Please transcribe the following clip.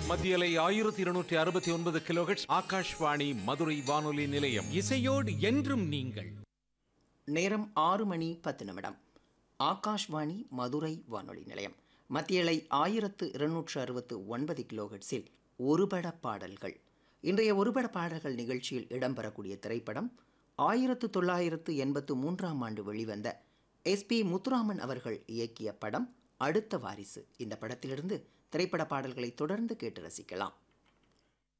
மத்தியலை ஆயிரத்தி இருநூற்றி அறுபத்தி ஒன்பது கிலோஹெட்ஸ் ஆகாஷ்வாணி மதுரை வானொலி நிலையம் இசையோடு என்றும் நீங்கள் நேரம் ஆறு மணி பத்து நிமிடம் ஆகாஷ்வாணி மதுரை வானொலி நிலையம் மத்தியலை ஆயிரத்து இருநூற்று அறுபத்து ஒன்பது கிலோஹெட்ஸில் ஒருபட பாடல்கள் இன்றைய ஒருபட பாடல்கள் நிகழ்ச்சியில் இடம்பெறக்கூடிய திரைப்படம் ஆயிரத்து தொள்ளாயிரத்து எண்பத்து மூன்றாம் ஆண்டு வெளிவந்த எஸ்பி முத்துராமன் அவர்கள் இயக்கிய படம் அடுத்த வாரிசு இந்த படத்திலிருந்து திரைப்பட பாடல்களை தொடர்ந்து கேட்டு ரசிக்கலாம்